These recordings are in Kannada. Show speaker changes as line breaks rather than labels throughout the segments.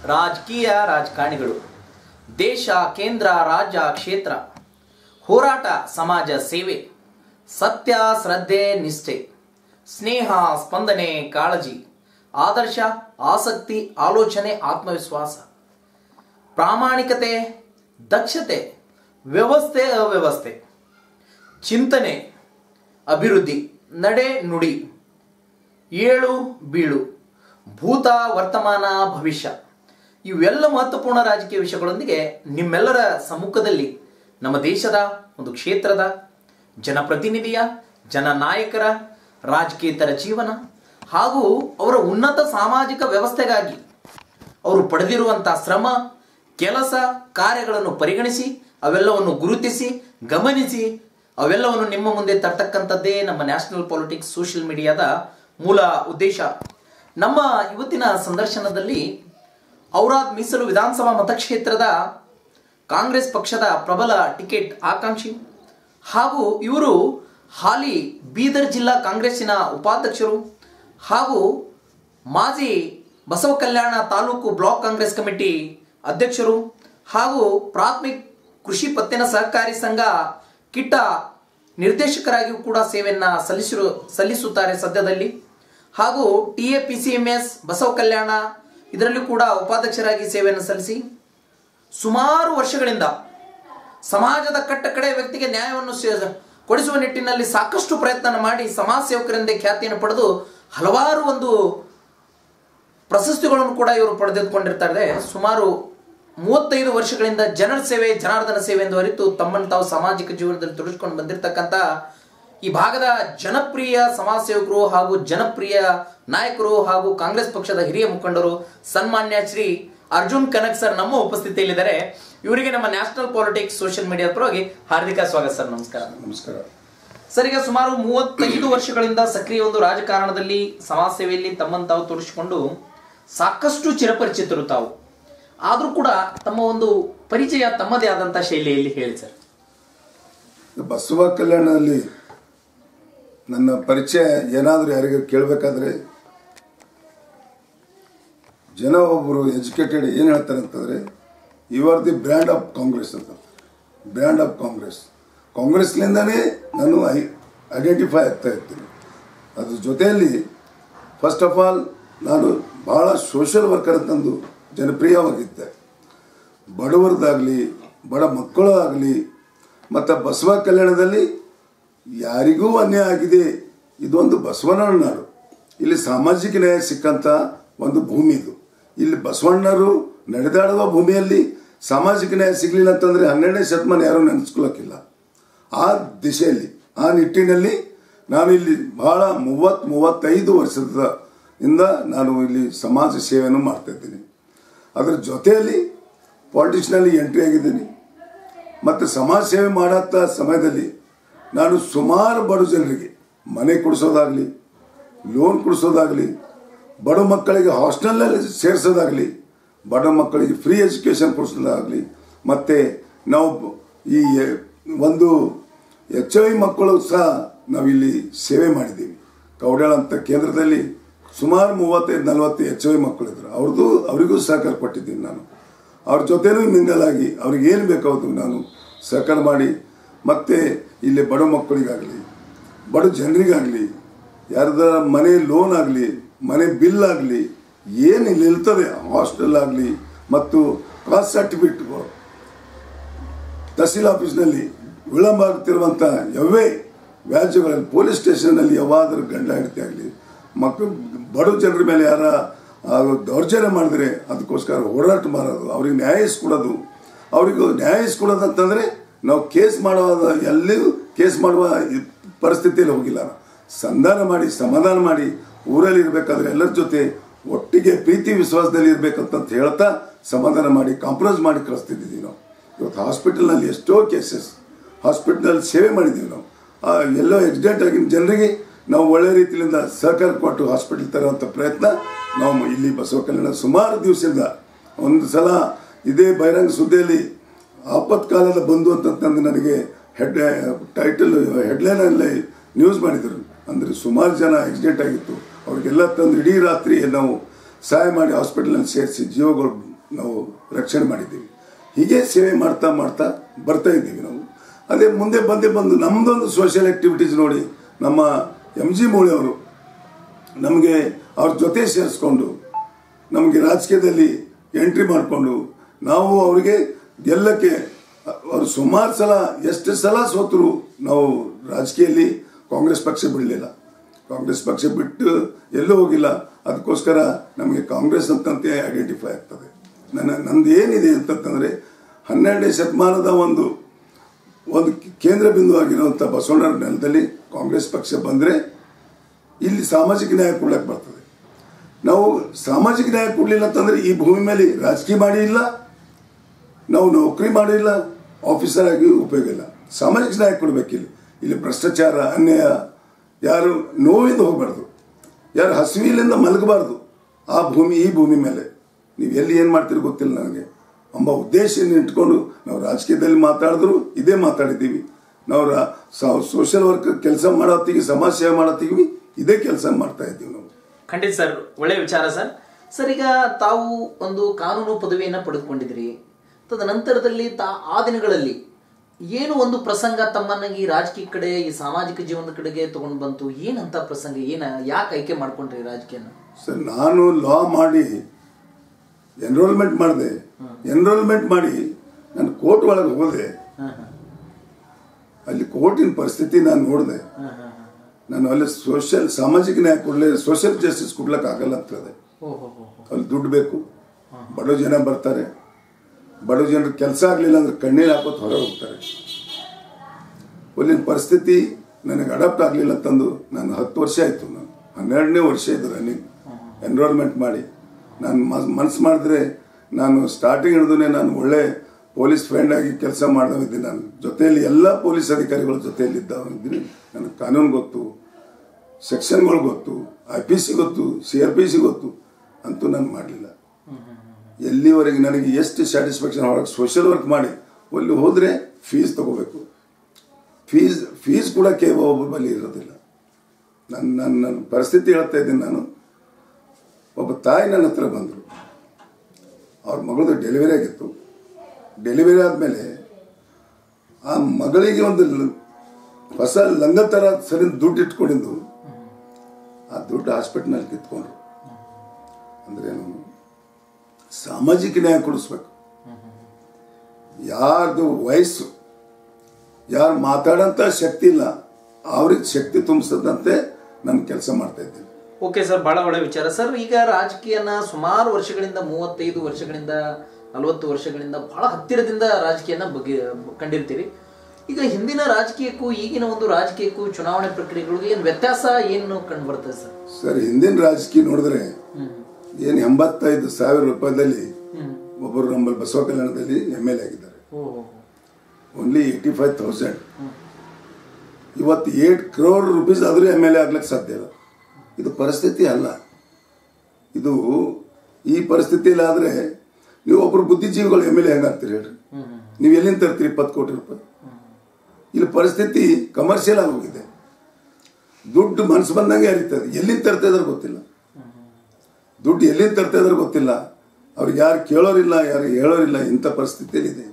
ರಾಜಕೀಯ ರಾಜಕಾರಣಿಗಳು ದೇಶ ಕೇಂದ್ರ ರಾಜ್ಯ ಕ್ಷೇತ್ರ ಹೋರಾಟ ಸಮಾಜ ಸೇವೆ ಸತ್ಯ ಶ್ರದ್ಧೆ ನಿಷ್ಠೆ ಸ್ನೇಹ ಸ್ಪಂದನೆ ಕಾಳಜಿ ಆದರ್ಶ ಆಸಕ್ತಿ ಆಲೋಚನೆ ಆತ್ಮವಿಶ್ವಾಸ ಪ್ರಾಮಾಣಿಕತೆ ದಕ್ಷತೆ ವ್ಯವಸ್ಥೆ ಅವ್ಯವಸ್ಥೆ ಚಿಂತನೆ ಅಭಿವೃದ್ಧಿ ನಡೆ ನುಡಿ ಏಳು ಬೀಳು ಭೂತ ವರ್ತಮಾನ ಭವಿಷ್ಯ ಇವೆಲ್ಲ ಮಹತ್ವಪೂರ್ಣ ರಾಜಕೀಯ ವಿಷಯಗಳೊಂದಿಗೆ ನಿಮ್ಮೆಲ್ಲರ ಸಮ್ಮುಖದಲ್ಲಿ ನಮ್ಮ ದೇಶದ ಒಂದು ಕ್ಷೇತ್ರದ ಜನಪ್ರತಿನಿಧಿಯ ಜನನಾಯಕರ ರಾಜಕೀಯತರ ಜೀವನ ಹಾಗೂ ಅವರ ಉನ್ನತ ಸಾಮಾಜಿಕ ವ್ಯವಸ್ಥೆಗಾಗಿ ಅವರು ಪಡೆದಿರುವಂತಹ ಶ್ರಮ ಕೆಲಸ ಕಾರ್ಯಗಳನ್ನು ಪರಿಗಣಿಸಿ ಅವೆಲ್ಲವನ್ನು ಗುರುತಿಸಿ ಗಮನಿಸಿ ಅವೆಲ್ಲವನ್ನು ನಿಮ್ಮ ಮುಂದೆ ತರ್ತಕ್ಕಂಥದ್ದೇ ನಮ್ಮ ನ್ಯಾಷನಲ್ ಪಾಲಿಟಿಕ್ಸ್ ಸೋಷಿಯಲ್ ಮೀಡಿಯಾದ ಮೂಲ ಉದ್ದೇಶ ನಮ್ಮ ಇವತ್ತಿನ ಸಂದರ್ಶನದಲ್ಲಿ ಔರಾದ್ ಮೀಸಲು ವಿಧಾನಸಭಾ ಮತಕ್ಷೇತ್ರದ ಕಾಂಗ್ರೆಸ್ ಪಕ್ಷದ ಪ್ರಬಲ ಟಿಕೆಟ್ ಆಕಾಂಕ್ಷಿ ಹಾಗೂ ಇವರು ಹಾಲಿ ಬೀದರ್ ಜಿಲ್ಲಾ ಕಾಂಗ್ರೆಸ್ಸಿನ ಉಪಾಧ್ಯಕ್ಷರು ಹಾಗೂ ಮಾಜಿ ಬಸವ ಕಲ್ಯಾಣ ತಾಲೂಕು ಬ್ಲಾಕ್ ಕಾಂಗ್ರೆಸ್ ಕಮಿಟಿ ಅಧ್ಯಕ್ಷರು ಹಾಗೂ ಪ್ರಾಥಮಿಕ ಕೃಷಿ ಪತ್ತಿನ ಸಹಕಾರಿ ಸಂಘ ಕಿಟ್ಟ ನಿರ್ದೇಶಕರಾಗಿಯೂ ಕೂಡ ಸೇವೆಯನ್ನ ಸಲ್ಲಿಸಿರು ಸಲ್ಲಿಸುತ್ತಾರೆ ಸದ್ಯದಲ್ಲಿ ಹಾಗೂ T A P C M S Basava Kalyana ಇದರಲ್ಲಿ ಕೂಡ ಉಪಾಧ್ಯಕ್ಷರಾಗಿ ಸೇವೆಯನ್ನು ಸಲ್ಲಿಸಿ ಸುಮಾರು ವರ್ಷಗಳಿಂದ ಸಮಾಜದ ಕಟ್ಟ ಕಡೆ ವ್ಯಕ್ತಿಗೆ ನ್ಯಾಯವನ್ನು ಸೇ- ಕೊಡಿಸುವ ನಿಟ್ಟಿನಲ್ಲಿ ಸಾಕಷ್ಟು ಪ್ರಯತ್ನ ಮಾಡಿ ಸಮಾಜ ಸೇವಕರಿಂದ ಖ್ಯಾತಿಯನ್ನು ಪಡೆದು ಹಲವಾರು ಒಂದು ಪ್ರಶಸ್ತಿಗಳನ್ನು ಕೂಡ ಇವರು ಪಡೆದುಕೊಂಡಿರ್ತಾರೆ ಸುಮಾರು ಮೂವತ್ತೈದು ವರ್ಷಗಳಿಂದ ಜನರ ಸೇವೆ ಜನಾರ್ದನ ಸೇವೆ ಎಂದು ಅರಿತು ತಮ್ಮನ್ನು ತಾವು ಸಾಮಾಜಿಕ ಜೀವನದಲ್ಲಿ ತೊಡಗಿಸಿಕೊಂಡು ಬಂದಿರತಕ್ಕಂಥ ಈ ಭಾಗದ ಜನಪ್ರಿಯ ಸಮಾಜ ಸೇವಕರು ಹಾಗೂ ಜನಪ್ರಿಯ ನಾಯಕರು ಹಾಗೂ ಕಾಂಗ್ರೆಸ್ ಪಕ್ಷದ ಹಿರಿಯ ಮುಖಂಡರು ಸನ್ಮಾನ್ಯ ಶ್ರೀ ಅರ್ಜುನ್ ಕನಕ್ ಸರ್ ನಮ್ಮ ಉಪಸ್ಥಿತಿಯಲ್ಲಿದ್ದಾರೆ ಇವರಿಗೆ ನಮ್ಮ ನ್ಯಾಷನಲ್ ಪಾಲಿಟಿಕ್ಸ್ ಸೋಷಿಯಲ್ ಮೀಡಿಯಾದ ಪರವಾಗಿ ಹಾರ್ದಿಕ ಸ್ವಾಗತ ಸರ್ ನಮಸ್ಕಾರ
ನಮಸ್ಕಾರ
ಸರ್ ಈಗ ಸುಮಾರು ಮೂವತ್ತೈದು ವರ್ಷಗಳಿಂದ ಸಕ್ರಿಯ ಒಂದು ರಾಜಕಾರಣದಲ್ಲಿ ಸಮಾಜ ಸೇವೆಯಲ್ಲಿ ತಮ್ಮನ್ನು ತಾವು ತೋರಿಸಿಕೊಂಡು ಸಾಕಷ್ಟು ಚಿರಪರಿಚಿತರು ತಾವು ಆದರೂ ಕೂಡ ತಮ್ಮ ಒಂದು ಪರಿಚಯ ತಮ್ಮದೇ ಆದಂಥ ಶೈಲಿಯಲ್ಲಿ ಹೇಳಿ ಸರ್
ಬಸವ ಕಲ್ಯಾಣದಲ್ಲಿ ನನ್ನ ಪರಿಚಯ ಏನಾದರೂ ಯಾರಿಗೂ ಕೇಳಬೇಕಾದ್ರೆ ಜನ ಒಬ್ಬರು ಎಜುಕೇಟೆಡ್ ಏನು ಹೇಳ್ತಾರೆ ಅಂತಂದರೆ you are the brand of Congress ಅಂತ ಬ್ರ್ಯಾಂಡ್ ಆಫ್ ಕಾಂಗ್ರೆಸ್ ಕಾಂಗ್ರೆಸ್ಲಿಂದನೇ ನಾನು ಐ ಐಡೆಂಟಿಫೈ ಆಗ್ತಾ ಇರ್ತೀನಿ ಅದ್ರ ಜೊತೆಯಲ್ಲಿ ಫಸ್ಟ್ ಆಫ್ ಆಲ್ ನಾನು ಭಾಳ ಸೋಷಿಯಲ್ ವರ್ಕರ್ ಅಂತಂದು ಜನಪ್ರಿಯವಾಗಿದ್ದೆ ಬಡವರದಾಗಲಿ ಬಡ ಮಕ್ಕಳು ಆಗಲಿ ಮತ್ತು ಬಸವ ಕಲ್ಯಾಣದಲ್ಲಿ ಯಾರಿಗೂ ಅನ್ಯಾಯ ಆಗಿದೆ ಇದೊಂದು ಬಸವಣ್ಣನ ನಾಡು ಇಲ್ಲಿ ಸಾಮಾಜಿಕ ನ್ಯಾಯ ಸಿಕ್ಕಂಥ ಒಂದು ಭೂಮಿ ಇದು ಇಲ್ಲಿ ಬಸವಣ್ಣರು ನಡೆದಾಡುವ ಭೂಮಿಯಲ್ಲಿ ಸಾಮಾಜಿಕ ನ್ಯಾಯ ಸಿಗಲಿಲ್ಲ ಅಂತಂದರೆ ಹನ್ನೆರಡನೇ ಶತಮಾನ ಯಾರೂ ನೆನೆಸ್ಕೊಳ್ಳೋಕ್ಕಿಲ್ಲ ಆ ದಿಶೆಯಲ್ಲಿ ಆ ನಿಟ್ಟಿನಲ್ಲಿ ನಾನು ಇಲ್ಲಿ ಬಹಳ ಮೂವತ್ತು ಮೂವತ್ತೈದು ವರ್ಷದ ಇಂದ ನಾನು ಇಲ್ಲಿ ಸಮಾಜ ಸೇವೆಯನ್ನು ಮಾಡ್ತಾ ಇದ್ದೀನಿ ಅದರ ಜೊತೆಯಲ್ಲಿ ಪಾಲಿಟಿಕ್ಸ್ನಲ್ಲಿ ಎಂಟ್ರಿ ಆಗಿದ್ದೀನಿ ಮತ್ತು ಸಮಾಜ ಸೇವೆ ಮಾಡತ್ತ ಸಮಯದಲ್ಲಿ ನಾನು ಸುಮಾರು ಬಡ ಜನರಿಗೆ ಮನೆ ಕೊಡಿಸೋದಾಗಲಿ ಲೋನ್ ಕೊಡಿಸೋದಾಗಲಿ ಬಡ ಮಕ್ಕಳಿಗೆ ಹಾಸ್ಟೆಲ್ನಲ್ಲಿ ಸೇರಿಸೋದಾಗಲಿ ಬಡ ಮಕ್ಕಳಿಗೆ ಫ್ರೀ ಎಜುಕೇಷನ್ ಕೊಡಿಸೋದಾಗಲಿ ಮತ್ತು ನಾವು ಈ ಒಂದು ಎಚ್ ಐ ಮಕ್ಕಳು ಸಹ ನಾವಿಲ್ಲಿ ಸೇವೆ ಮಾಡಿದ್ದೀವಿ ಕೌಡ್ಯಾಳ ಅಂತ ಕೇಂದ್ರದಲ್ಲಿ ಸುಮಾರು ಮೂವತ್ತೈದು ನಲವತ್ತು ಎಚ್ ಐ ಮಕ್ಕಳಿದ್ರು ಅವ್ರದ್ದು ಅವರಿಗೂ ಸಹಕಾರ ಕೊಟ್ಟಿದ್ದೀನಿ ನಾನು ಅವ್ರ ಜೊತೆನೂ ಮಿಂಗಲಾಗಿ ಅವ್ರಿಗೆ ಏನು ಬೇಕಾದ್ರು ನಾನು ಸಹಕಾರ ಮಾಡಿ ಮತ್ತೆ ಇಲ್ಲಿ ಬಡ ಮಕ್ಕಳಿಗಾಗಲಿ ಬಡ ಜನರಿಗಾಗಲಿ ಯಾರ್ದಾರ ಮನೆ ಲೋನ್ ಆಗಲಿ ಮನೆ ಬಿಲ್ ಆಗಲಿ ಏನು ಇಲ್ಲಿ ಇರ್ತದೆ ಹಾಸ್ಟೆಲ್ ಆಗಲಿ ಮತ್ತು ಕಾಸ್ಟ್ ಸರ್ಟಿಫಿಕೇಟ್ಗಳು ತಹಸೀಲ್ ಆಫೀಸ್ನಲ್ಲಿ ವಿಳಂಬ ಆಗ್ತಿರುವಂಥ ಯಾವೇ ವ್ಯಾಜ್ಯಗಳಲ್ಲಿ ಪೊಲೀಸ್ ಸ್ಟೇಷನ್ನಲ್ಲಿ ಯಾವಾದರೂ ಗಂಡ ಹೆಂಡತಿ ಆಗಲಿ ಮಕ್ಕಳು ಬಡ ಜನರ ಮೇಲೆ ಯಾರ ಆ, ದೌರ್ಜನ್ಯ ಮಾಡಿದ್ರೆ ಅದಕ್ಕೋಸ್ಕರ ಹೋರಾಟ ಮಾಡೋದು ಅವ್ರಿಗೆ ನ್ಯಾಯ ಇಸ್ಕೊಡೋದು ಅವರಿಗೂ ನ್ಯಾಯ ಇಸ್ಕೊಡೋದು ಅಂತಂದರೆ ನಾವು ಕೇಸ್ ಮಾಡುವ ಎಲ್ಲಿಯೂ ಕೇಸ್ ಮಾಡುವ ಈ ಪರಿಸ್ಥಿತಿಯಲ್ಲಿ ಹೋಗಿಲ್ಲ ಸಂಧಾನ ಮಾಡಿ ಸಮಾಧಾನ ಮಾಡಿ ಊರಲ್ಲಿ ಇರಬೇಕಾದ್ರೆ ಎಲ್ಲರ ಜೊತೆ ಒಟ್ಟಿಗೆ ಪ್ರೀತಿ ವಿಶ್ವಾಸದಲ್ಲಿ ಇರಬೇಕಂತ ಹೇಳ್ತಾ ಸಮಾಧಾನ ಮಾಡಿ ಕಾಂಪ್ರಮೈಸ್ ಮಾಡಿ ಕಳಿಸ್ತಿದ್ದೀವಿ ನಾವು ಇವತ್ತು ಹಾಸ್ಪಿಟಲ್ನಲ್ಲಿ ಎಷ್ಟೋ ಕೇಸಸ್ ಹಾಸ್ಪಿಟಲ್ನಲ್ಲಿ ಸೇವೆ ಮಾಡಿದ್ದೀವಿ ನಾವು ಆ, ಎಲ್ಲೋ ಆಕ್ಸಿಡೆಂಟ್ ಆಗಿನ ಜನರಿಗೆ ನಾವು ಒಳ್ಳೆ ರೀತಿಯಿಂದ ಸಹಕಾರ ಕೊಟ್ಟು ಹಾಸ್ಪಿಟಲ್ ತರುವಂಥ ಪ್ರಯತ್ನ ನಾವು ಇಲ್ಲಿ ಬಸವ ಕಲ್ಯಾಣ ಸುಮಾರು ದಿವಸದಿಂದ ಒಂದು ಸಲ ಇದೇ ಬಹಿರಂಗ ಸುದ್ದಿಯಲ್ಲಿ ಆಪತ್ಕಾಲದ ಬಂಧು ಅಂತಂದು ನನಗೆ ಹೆಡ್ ಟೈಟಲ್ ಹೆಡ್ಲೈನಲ್ಲಿ ನ್ಯೂಸ್ ಮಾಡಿದರು ಅಂದರೆ ಸುಮಾರು ಜನ ಆಕ್ಸಿಡೆಂಟ್ ಆಗಿತ್ತು ಅವ್ರಿಗೆಲ್ಲ ತಂದು ಇಡೀ ರಾತ್ರಿ ನಾವು ಸಹಾಯ ಮಾಡಿ ಹಾಸ್ಪಿಟಲ್ನಲ್ಲಿ ಸೇರಿಸಿ ಜೀವಗಳು ನಾವು ರಕ್ಷಣೆ ಮಾಡಿದ್ದೀವಿ ಹೀಗೆ ಸೇವೆ ಮಾಡ್ತಾ ಮಾಡ್ತಾ ಬರ್ತಾ ಇದ್ದೀವಿ ನಾವು ಅದೇ ಮುಂದೆ ಬಂದೇ ಬಂದು ನಮ್ಮದೊಂದು ಸೋಷಿಯಲ್ ಆಕ್ಟಿವಿಟೀಸ್ ನೋಡಿ ನಮ್ಮ ಎಂ ಜಿ ಅವರು ನಮಗೆ ಅವ್ರ ಜೊತೆ ಸೇರಿಸ್ಕೊಂಡು ನಮಗೆ ರಾಜಕೀಯದಲ್ಲಿ ಎಂಟ್ರಿ ಮಾಡಿಕೊಂಡು ನಾವು ಅವರಿಗೆ ಗೆಲ್ಲಕ್ಕೆ ಅವರು ಸುಮಾರು ಸಲ ಎಷ್ಟು ಸಲ ಸೋತರು ನಾವು ರಾಜಕೀಯದಲ್ಲಿ ಕಾಂಗ್ರೆಸ್ ಪಕ್ಷ ಬಿಡಲಿಲ್ಲ ಕಾಂಗ್ರೆಸ್ ಪಕ್ಷ ಬಿಟ್ಟು ಎಲ್ಲೂ ಹೋಗಿಲ್ಲ ಅದಕ್ಕೋಸ್ಕರ ನಮಗೆ ಕಾಂಗ್ರೆಸ್ ಅಂತಂತೆ ಐಡೆಂಟಿಫೈ ಆಗ್ತದೆ ನನ್ನ ನಂದು ಏನಿದೆ ಅಂತಂತಂದ್ರೆ ಹನ್ನೆರಡನೇ ಶತಮಾನದ ಒಂದು ಒಂದು ಕೇಂದ್ರ ಬಿಂದು ಆಗಿರುವಂಥ ಬಸವಣ್ಣರ ನೆಲದಲ್ಲಿ ಕಾಂಗ್ರೆಸ್ ಪಕ್ಷ ಬಂದರೆ ಇಲ್ಲಿ ಸಾಮಾಜಿಕ ನ್ಯಾಯ ಕೊಡ್ಲಕ್ಕೆ ಬರ್ತದೆ ನಾವು ಸಾಮಾಜಿಕ ನ್ಯಾಯ ಕೊಡಲಿಲ್ಲ ಅಂತಂದ್ರೆ ಈ ಭೂಮಿ ಮೇಲೆ ರಾಜಕೀಯ ಮಾಡಿ ಇಲ್ಲ ನಾವು ನೌಕರಿ ಮಾಡಿಲ್ಲ ಆಫೀಸರ್ ಆಗಿ ಉಪಯೋಗ ಇಲ್ಲ ಸಾಮಾಜಿಕ ನ್ಯಾಯ ಕೊಡ್ಬೇಕಿಲ್ಲಿ ಇಲ್ಲಿ ಭ್ರಷ್ಟಾಚಾರ ಅನ್ಯಾಯ ಯಾರು ನೋವಿಂದ ಹೋಗಬಾರ್ದು ಯಾರು ಹಸಿವಿಲಿಂದ ಮಲಗಬಾರ್ದು ಆ ಭೂಮಿ ಈ ಭೂಮಿ ಮೇಲೆ ನೀವು ಎಲ್ಲಿ ಏನು ಮಾಡ್ತೀರಿ ಗೊತ್ತಿಲ್ಲ ನನಗೆ ಎಂಬ ಉದ್ದೇಶ ಇಟ್ಕೊಂಡು ನಾವು ರಾಜಕೀಯದಲ್ಲಿ ಮಾತಾಡಿದ್ರು ಇದೇ ಮಾತಾಡಿದ್ದೀವಿ ನಾವು ಸೋಷಿಯಲ್ ವರ್ಕ್ ಕೆಲಸ ಮಾಡತ್ತೀವಿ ಸಮಾಜ ಸೇವೆ ಮಾಡತ್ತೀವಿ ಇದೇ ಕೆಲಸ ಮಾಡ್ತಾ ಇದ್ದೀವಿ ನಾವು
ಖಂಡಿತ ಸರ್ ಒಳ್ಳೆ ವಿಚಾರ ಸರ್ ಸರ್ ಈಗ ತಾವು ಒಂದು ಕಾನೂನು ಪದವಿಯನ್ನ ಪಡೆದುಕೊಂಡಿದ್ರಿ ತದನಂತರದಲ್ಲಿ ತಾ ಆ ದಿನಗಳಲ್ಲಿ ಏನು ಒಂದು ಪ್ರಸಂಗ ತಮ್ಮನ್ನ ಈ ರಾಜಕೀಯ ಕಡೆ ಈ ಸಾಮಾಜಿಕ ಜೀವನದ ಕಡೆಗೆ ತಗೊಂಡು ಬಂತು ಏನಂತ ಪ್ರಸಂಗ ಏನ ಯಾಕೆ ಆಯ್ಕೆ ಮಾಡ್ಕೊಂಡ್ರಿ ರಾಜಕೀಯನ
ಸರ್ ನಾನು ಲಾ ಮಾಡಿ ಎನ್ರೋಲ್ಮೆಂಟ್ ಮಾಡಿದೆ ಎನ್ರೋಲ್ಮೆಂಟ್ ಮಾಡಿ ನಾನು ಕೋರ್ಟ್ ಒಳಗೆ ಹೋದೆ ಅಲ್ಲಿ ಕೋರ್ಟಿನ ಪರಿಸ್ಥಿತಿ ನಾನು ನೋಡಿದೆ ನಾನು ಅಲ್ಲಿ ಸೋಷಿಯಲ್ ಸಾಮಾಜಿಕ ನ್ಯಾಯ ಕೊಡ್ಲೇ ಸೋಷಿಯಲ್ ಜಸ್ಟಿಸ್ ಕೊಡ್ಲಕ್ಕೆ ಆಗಲ್ಲ ಅಂತ ಹೇಳಿದೆ ಅಲ್ಲಿ ದುಡ್ಡು ಬೇಕು ಬಡ ಜನ ಬರ್ತಾರೆ ಬಡ ಜನರ ಕೆಲಸ ಆಗಲಿಲ್ಲ ಅಂದ್ರೆ ಕಣ್ಣೀರು ಹಾಕೋದು ಹೊರಗೆ ಹೋಗ್ತಾರೆ ಅಲ್ಲಿನ ಪರಿಸ್ಥಿತಿ ನನಗೆ ಅಡಾಪ್ಟ್ ಆಗಲಿಲ್ಲ ಅಂತಂದು ನಾನು ಹತ್ತು ವರ್ಷ ಆಯಿತು ನಾನು ಹನ್ನೆರಡನೇ ವರ್ಷ ಇದು ರನ್ನಿಂಗ್ ಎನ್ರೋಲ್ಮೆಂಟ್ ಮಾಡಿ ನಾನು ಮನ್ಸು ಮಾಡಿದ್ರೆ ನಾನು ಸ್ಟಾರ್ಟಿಂಗ್ ಹಿಡಿದೇ ನಾನು ಒಳ್ಳೆ ಪೊಲೀಸ್ ಫ್ರೆಂಡ್ ಆಗಿ ಕೆಲಸ ಮಾಡಿದ್ದೀನಿ ನಾನು ಜೊತೆಯಲ್ಲಿ ಎಲ್ಲ ಪೊಲೀಸ್ ಅಧಿಕಾರಿಗಳ ಜೊತೆಯಲ್ಲಿ ಇದ್ದೀನಿ ನನಗೆ ಕಾನೂನು ಗೊತ್ತು ಸೆಕ್ಷನ್ಗಳು ಗೊತ್ತು ಐ ಪಿ ಸಿ ಗೊತ್ತು ಸಿ ಆರ್ ಪಿ ಸಿ ಗೊತ್ತು ಅಂತೂ ನಾನು ಮಾಡಲಿಲ್ಲ ಎಲ್ಲಿವರೆಗೆ ನನಗೆ ಎಷ್ಟು ಸ್ಯಾಟಿಸ್ಫ್ಯಾಕ್ಷನ್ ಹೊರಗೆ ಸೋಷಿಯಲ್ ವರ್ಕ್ ಮಾಡಿ ಅಲ್ಲಿ ಹೋದರೆ ಫೀಸ್ ತಗೋಬೇಕು ಫೀಸ್ ಫೀಸ್ ಕೂಡ ಕೇವ ಒಬ್ಬ ಬಳಿ ಇರೋದಿಲ್ಲ ನನ್ನ ನನ್ನ ನನ್ನ ಪರಿಸ್ಥಿತಿ ಹೇಳ್ತಾ ಇದ್ದೀನಿ ನಾನು ಒಬ್ಬ ತಾಯಿ ನನ್ನ ಹತ್ರ ಬಂದರು ಅವ್ರ ಮಗಳದು ಡೆಲಿವರಿ ಆಗಿತ್ತು ಡೆಲಿವರಿ ಆದಮೇಲೆ ಆ ಮಗಳಿಗೆ ಒಂದು ಲ- ಹೊಸ ಲಂಗ ಥರ ಸರಿ ದುಡ್ಡು ಇಟ್ಕೊಂಡಿದ್ದು ಆ ದುಡ್ಡು ಹಾಸ್ಪಿಟ್ಲ್ನಲ್ಲಿ ಕಿತ್ಕೊಂಡ್ರು ಅಂದ್ರೆ ಏನು ಸಾಮಾಜಿಕ ನ್ಯಾಯ ಕೊಡಿಸ್ಬೇಕು ಯಾರ್ದು ವಯಸ್ಸು ಯಾರು ಮಾತಾಡೋಂಥ ಶಕ್ತಿ ಇಲ್ಲ ಅವ್ರಿಗೆ ಶಕ್ತಿ ತುಂಬಿಸದಂತೆ ನಾನು ಕೆಲಸ ಮಾಡ್ತಾ ಇದ್ದೀನಿ
ಓಕೆ ಸರ್ ಬಹಳ ಒಳ್ಳೆ ವಿಚಾರ ಸರ್ ಈಗ ರಾಜಕೀಯನ ಸುಮಾರು ವರ್ಷಗಳಿಂದ ಮೂವತ್ತೈದು ವರ್ಷಗಳಿಂದ ನಲವತ್ತು ವರ್ಷಗಳಿಂದ ಬಹಳ ಹತ್ತಿರದಿಂದ ರಾಜಕೀಯನ ಬಗ್ಗೆ ಕಂಡಿರ್ತೀರಿ ಈಗ ಹಿಂದಿನ ರಾಜಕೀಯಕ್ಕೂ ಈಗಿನ ಒಂದು ರಾಜಕೀಯಕ್ಕೂ ಚುನಾವಣೆ ಪ್ರಕ್ರಿಯೆಗಳಿಗೂ ಏನು ವ್ಯತ್ಯಾಸ ಏನು ಕಂಡು ಬರ್ತದೆ ಸರ್
ಸರ್ ಹಿಂದಿನ ರಾಜಕೀಯ ನೋಡಿದ್ರೆ ಏನು ಎಂಬತ್ತೈದು ಸಾವಿರ ರೂಪಾಯಿದಲ್ಲಿ ಒಬ್ಬರು ನಮ್ಮಲ್ಲಿ ಬಸವ ಕಲ್ಯಾಣದಲ್ಲಿ ಎಮ್ ಎಲ್ ಎ ಆಗಿದ್ದಾರೆ ಓನ್ಲಿ ಏಯ್ಟಿ ಫೈವ್ ತೌಸಂಡ್ ಇವತ್ತು ಏಟ್ ಕ್ರೋರ್ ರುಪೀಸ್ ಆದರೂ ಎಮ್ ಎಲ್ ಎ ಆಗ್ಲಿಕ್ಕೆ ಸಾಧ್ಯ ಇಲ್ಲ ಇದು ಪರಿಸ್ಥಿತಿ ಅಲ್ಲ ಇದು ಈ ಪರಿಸ್ಥಿತಿಯಲ್ಲಿ ಆದರೆ ನೀವು ಒಬ್ಬರು ಬುದ್ಧಿಜೀವಿಗಳು ಎಮ್ ಎಲ್ ಎ ಹೆಂಗಾಗ್ತೀರಿ ಹೇಳ್ರಿ ನೀವು ಎಲ್ಲಿಂದ ತರ್ತೀರಿ ಇಪ್ಪತ್ತು ಕೋಟಿ ರೂಪಾಯಿ ಇಲ್ಲಿ ಪರಿಸ್ಥಿತಿ ಕಮರ್ಷಿಯಲ್ ಆಗೋಗಿದೆ ದುಡ್ಡು ಮನಸ್ಸು ಬಂದಂಗೆ ಹರಿತದೆ ಎಲ್ಲಿಂದ ತರ್ತಾ ಇದಾರೆ ಗೊತ್ತಿಲ್ಲ ದುಡ್ಡು ಎಲ್ಲಿಂದ ತರ್ತಾ ಇದಾರೆ ಗೊತ್ತಿಲ್ಲ ಅವ್ರಿಗೆ ಯಾರು ಕೇಳೋರಿಲ್ಲ ಯಾರು ಹೇಳೋರಿಲ್ಲ ಇಂಥ ಪರಿಸ್ಥಿತಿಯಲ್ಲಿ ಇದೆ